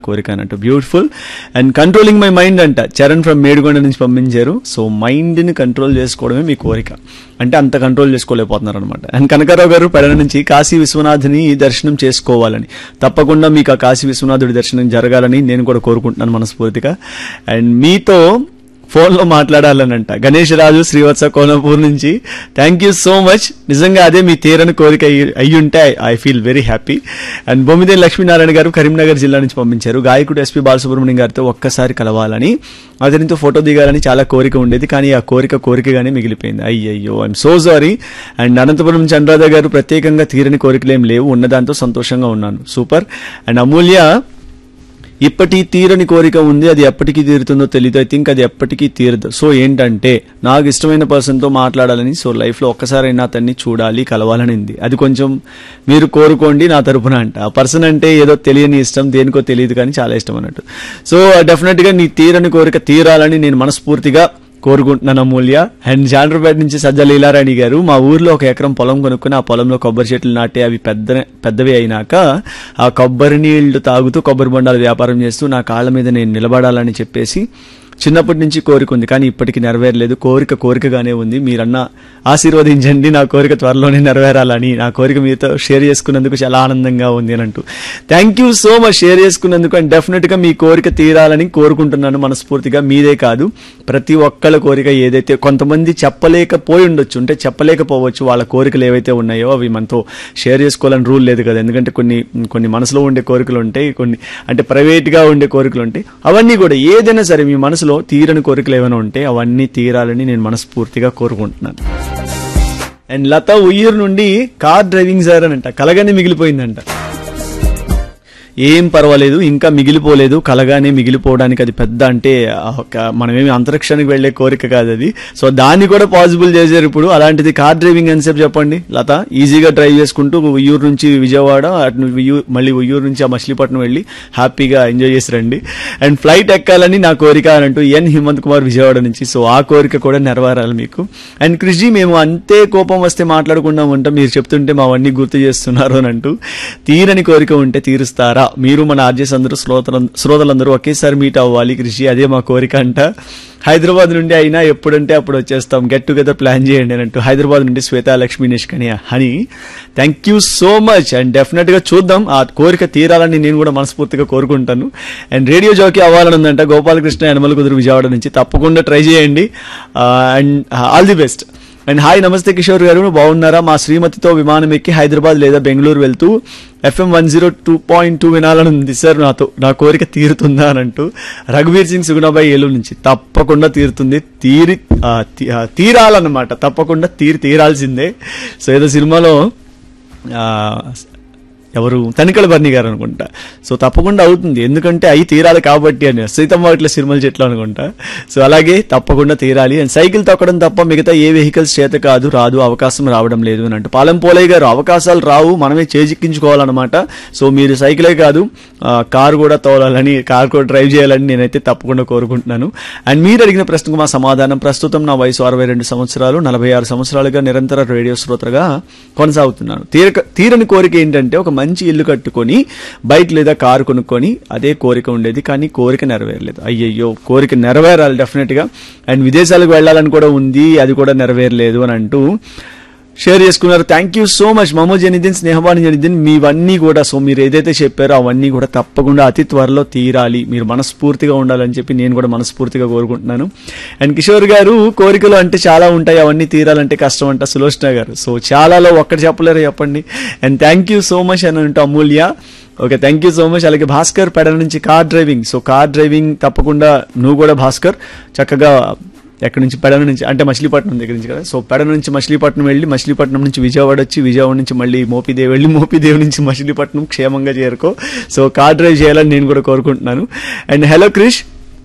కోరిక అన్నట్టు beautiful and controlling my mind అంట చరణ్ ఫ్రమ్ మేడిగొండ నుంచి పంపించారు సో మైండ్ని కంట్రోల్ చేసుకోవడమే మీ కోరిక అంటే అంత కంట్రోల్ చేసుకోలేకపోతున్నారు అనమాట అండ్ కనకారావు గారు పెడన నుంచి కాశీ విశ్వనాథుని దర్శనం చేసుకోవాలని తప్పకుండా మీకు ఆ కాశీ విశ్వనాథుడి దర్శనం జరగాలని నేను కూడా కోరుకుంటున్నాను మనస్ఫూర్తిగా అండ్ మీతో ఫోన్లో మాట్లాడాలనంట గణేష్ రాజు శ్రీవత్స కోనపూర్ నుంచి థ్యాంక్ యూ సో మచ్ నిజంగా అదే మీ తీరని కోరిక అయ్యి- అయ్యుంటే I feel very happy and Bommideni Lakshminarayana garu Karimnagar జిల్లా నుంచి పంపించారు గాయకుడు ఎస్పి బాలసుబ్రహ్మణ్యం గారితో ఒక్కసారి కలవాలని అతనితో ఫోటో దిగాలని చాలా కోరిక ఉండేది కానీ ఆ కోరిక కోరికగానే మిగిలిపోయింది అయ్యయ్యో I'm so sorry and Anantapuram నుంచి అనురాధ గారు ప్రత్యేకంగా తీరని కోరికలు ఏం లేవు ఉన్నదాంతో సంతోషంగా ఉన్నాను సూపర్ అండ్ అమూల్య ఇప్పటి తీరని కోరిక ఉంది అది ఎప్పటికీ తీరుతుందో తెలియదు ఐ థింక్ అది ఎప్పటికీ తీరదు సో ఏంటంటే నాకు ఇష్టమైన పర్సన్తో మాట్లాడాలని సో లైఫ్లో ఒక్కసారైనా అతన్ని చూడాలి కలవాలని ఉంది అది కొంచెం మీరు కోరుకోండి నా తరపున అంట ఆ పర్సన్ అంటే ఏదో తెలియని ఇష్టం దేనికో తెలియదు కానీ చాలా ఇష్టం అన్నట్టు సో డెఫినెట్గా నీ తీరని కోరిక తీరాలని నేను మనస్ఫూర్తిగా కోరుకుంటున్నాను అమూల్య అండ్ జాండ్రపేట నుంచి సజ్జ లీలారాణి గారు మా ఊర్లో ఒక ఎకరం పొలం కొనుక్కుని ఆ పొలంలో కొబ్బరి చెట్లు నాటి అవి పెద్ద పెద్దవి అయినాక ఆ కొబ్బరి నీళ్లు తాగుతూ కొబ్బరి బొండాలు వ్యాపారం చేస్తూ నా కాళ్ళ మీద నేను నిలబడాలని చెప్పేసి చిన్నప్పటి నుంచి కోరిక ఉంది కానీ ఇప్పటికి నెరవేరలేదు కోరిక కోరికగానే ఉంది మీరన్న ఆశీర్వదించండి నా కోరిక త్వరలోనే నెరవేరాలని నా కోరిక మీతో షేర్ చేసుకున్నందుకు చాలా ఆనందంగా ఉంది అని అంటూ thank you so much share చేసుకున్నందుకు అండ్ డెఫినెట్ గా మీ కోరిక తీరాలని కోరుకుంటున్నాను మనస్ఫూర్తిగా మీదే కాదు ప్రతి ఒక్కళ్ళ కోరిక ఏదైతే కొంతమంది చెప్పలేకపోయి ఉండొచ్చు అంటే చెప్పలేకపోవచ్చు వాళ్ళ కోరికలు ఏవైతే ఉన్నాయో అవి మనతో షేర్ చేసుకోవాలని రూల్ లేదు కదా ఎందుకంటే కొన్ని కొన్ని మనసులో ఉండే కోరికలు ఉంటాయి కొన్ని అంటే ప్రైవేట్ గా ఉండే కోరికలు ఉంటాయి అవన్నీ కూడా ఏదైనా సరే మీ మనసులో తీరని కోరికలు ఏమైనా ఉంటే అవన్నీ తీరాలని నేను మనస్ఫూర్తిగా కోరుకుంటున్నాను అండ్ లత ఉయ్యూరు నుండి కార్ డ్రైవింగ్ సార్ అని అంట కలగానే మిగిలిపోయిందంట ఏం పర్వాలేదు ఇంకా మిగిలిపోలేదు కలగానే మిగిలిపోవడానికి అది పెద్ద అంటే ఆ ఒక మనమేమి అంతరిక్షానికి వెళ్లే కోరిక కాదు అది సో దాన్ని కూడా పాసిబుల్ చేశారు ఇప్పుడు అలాంటిది కార్ డ్రైవింగ్ ఎంతసేపు చెప్పండి లత ఈజీగా డ్రైవ్ చేసుకుంటూ ఉయ్యూరు నుంచి విజయవాడ అటు నుంచి ఉయ్యూరు మళ్ళీ ఉయ్యూరు నుంచి ఆ మచిలీపట్నం వెళ్ళి హ్యాపీగా ఎంజాయ్ చేసి రండి అండ్ ఫ్లైట్ ఎక్కాలని నా కోరిక అని అంటూ ఎన్ హిమంత్ కుమార్ విజయవాడ నుంచి సో ఆ కోరిక కూడా నెరవేరాలి మీకు అండ్ కృషి మేము అంతే కోపం వస్తే మాట్లాడకుండా ఉంటాం మీరు చెప్తుంటే మావన్నీ గుర్తు చేస్తున్నారు అని అంటూ తీరని కోరిక ఉంటే తీరుస్తారా మీరు మన ఆర్జెస్ అందరూ శ్రోతల శ్రోతలందరూ ఒకేసారి మీట్ అవ్వాలి కృషి అదే మా కోరిక అంట హైదరాబాద్ నుండి అయినా ఎప్పుడంటే అప్పుడు వచ్చేస్తాం గెట్ టుగెదర్ ప్లాన్ చేయండి అని అంటూ హైదరాబాద్ నుండి శ్వేత లక్ష్మీ నిష్కని హని thank you so much and definite గా చూద్దాం ఆ కోరిక తీరాలని నేను కూడా మనస్ఫూర్తిగా కోరుకుంటాను అండ్ రేడియో జాకీ అవ్వాలని ఉందంట గోపాలకృష్ణ యనమల కుదురు విజయవాడ నుంచి తప్పకుండా ట్రై చేయండి and all the best and hi నమస్తే కిషోర్ గారు బాగున్నారా మా శ్రీమతితో విమానం ఎక్కి హైదరాబాద్ లేదా బెంగళూరు వెళ్తూ FM one zero two point two వినాలని ఉంది సార్ నాతో నా కోరిక తీరుతుందా అని అంటూ రఘువీర్ సింగ్ సుగుణాబాయి ఏలూరు నుంచి తప్పకుండా తీరుతుంది తీరి ఆ, తీ- ఆ, తీరాలన్నమాట తప్పకుండా తీరి తీరాల్సిందే సో ఏదో సినిమాలో ఆ, ఎవరు తనికల బర్ని గారు అనుకుంటా సో తప్పకుండా అవుతుంది ఎందుకంటే అయి తీరాలి కాబట్టి అని సీతమ్మ ఇట్లా సినిమాల చెట్లు అనుకుంటా సో అలాగే తప్పకుండా తీరాలి అండ్ సైకిల్ తొక్కడం తప్ప మిగతా ఏ వెహికల్స్ చేత కాదు రాదు అవకాశం రావడం లేదు అని అంటూ పాలెం పోలయ్య గారు అవకాశాలు రావు మనమే చేజిక్కించుకోవాలన్నమాట సో మీరు సైకిలే కాదు ఆ, కారు కూడా తోలాలని కారు కూడా డ్రైవ్ చేయాలని నేనైతే తప్పకుండా కోరుకుంటున్నాను అండ్ మీరు అడిగిన ప్రశ్నకు మా సమాధానం ప్రస్తుతం నా వయసు అరవై రెండు సంవత్సరాలు నలభై ఆరు సంవత్సరాలుగా నిరంతర రేడియో శ్రోతగా కొనసాగుతున్నాను తీరక తీరని కోరిక ఏంటంటే ఒక మంచి ఇల్లు కట్టుకొని బైక్ లేదా కారు కొనుక్కొని అదే కోరిక ఉండేది కానీ కోరిక నెరవేరలేదు అయ్యయ్యో కోరిక నెరవేరాలి డెఫినెట్ గా అండ్ విదేశాలకు వెళ్ళాలని కూడా ఉంది అది కూడా నెరవేరలేదు అని అంటూ షేర్ చేసుకున్నారు థ్యాంక్ యూ సో మచ్ మమో జనిదిన్ స్నేహబాని జనిదిన్ మీవన్నీ కూడా సో మీరు ఏదైతే చెప్పారో అవన్నీ కూడా తప్పకుండా అతి త్వరలో తీరాలి మీరు మనస్ఫూర్తిగా ఉండాలని చెప్పి నేను కూడా మనస్ఫూర్తిగా కోరుకుంటున్నాను అండ్ కిషోర్ గారు కోరికలు అంటే చాలా ఉంటాయి అవన్నీ తీరాలంటే కష్టం అంట సులోచన గారు సో చాలాలో ఒక్కటి చెప్పలేరు చెప్పండి and thank you so much అని అంటూ Amulya okay thank you so much అలాగే భాస్కర్ పెడ నుంచి car driving so car driving తప్పకుండా నువ్వు కూడా భాస్కర్ చక్కగా ఎక్కడి నుంచి పెడన నుంచి అంటే మచిలీపట్నం దగ్గర నుంచి కదా సో పెడన నుంచి మచిలీపట్నం వెళ్ళి మచిలీపట్నం నుంచి విజయవాడ వచ్చి విజయవాడ నుంచి మళ్ళీ మోపిదేవి వెళ్ళి మోపిదేవి నుంచి మచిలీపట్నం క్షేమంగా చేరుకో సో కార్ డ్రైవ్ చేయాలని నేను కూడా కోరుకుంటున్నాను అండ్ హలో క్రిష్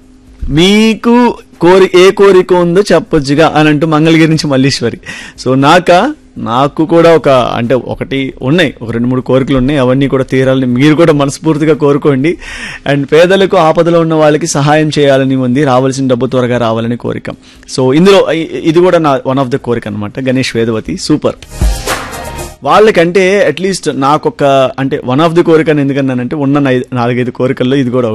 మీకు కోరి ఏ కోరిక ఉందో చెప్పొచ్చుగా అని అంటూ మంగళగిరి నుంచి మల్లీశ్వరి సో నాక నాకు కూడా ఒక అంటే ఒకటి ఉన్నాయి ఒక రెండు మూడు కోరికలు ఉన్నాయి అవన్నీ కూడా తీరాలని మీరు కూడా మనస్ఫూర్తిగా కోరుకోండి అండ్ పేదలకు ఆపదలో ఉన్న వాళ్ళకి సహాయం చేయాలని ఉంది రావాల్సిన డబ్బు త్వరగా రావాలని కోరిక సో ఇందులో ఇ- ఇది కూడా నా వన్ ఆఫ్ ద కోరిక అనమాట గణేష్ వేదవతి సూపర్ వాళ్ళకంటే అట్లీస్ట్ నాకొక అంటే వన్ ఆఫ్ ది కోరిక అని ఎందుకన్నానంటే ఉన్న నై- నాలుగైదు కోరికల్లో ఇది కూడా